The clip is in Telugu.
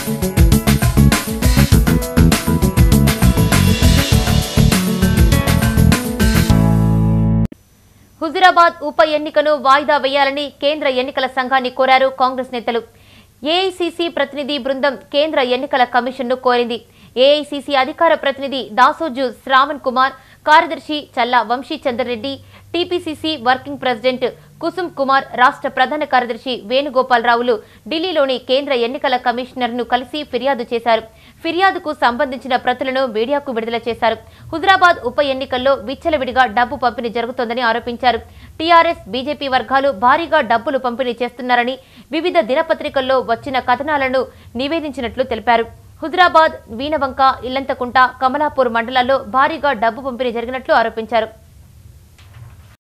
హుజురాబాద్ ఉప ఎన్నికను వాయిదా వేయాలని కేంద్ర ఎన్నికల సంఘాన్ని కోరారు కాంగ్రెస్ నేతలు ఏఐసీసీ ప్రతినిధి బృందం కేంద్ర ఎన్నికల కమిషన్ను కోరింది ఏఐసీసీ అధికార ప్రతినిధి దాసోజు శ్రావణ్ కుమార్ కార్యదర్శి చల్లా వంశీచంద్రరెడ్డి TPCC working president Kusum Kumar రాష్ట్ర ప్రధాన కార్యదర్శి వేణుగోపాలరావులు ఢిల్లీలోని కేంద్ర ఎన్నికల కమిషనర్ను కలిసి ఫిర్యాదు చేశారు ఫిర్యాదుకు సంబంధించిన ప్రతులను మీడియాకు విడుదల చేశారు హుజరాబాద్ ఉప ఎన్నికల్లో విచ్చలవిడిగా డబ్బు పంపిణీ జరుగుతోందని ఆరోపించారు టీఆర్ఎస్ బీజేపీ వర్గాలు భారీగా డబ్బులు పంపిణీ చేస్తున్నారని వివిధ దినపత్రికల్లో వచ్చిన కథనాలను నివేదించినట్లు తెలిపారు హుజరాబాద్ వీనవంక ఇల్లంతకుంట కమలాపూర్ మండలాల్లో భారీగా డబ్బు పంపిణీ జరిగినట్లు ఆరోపించారు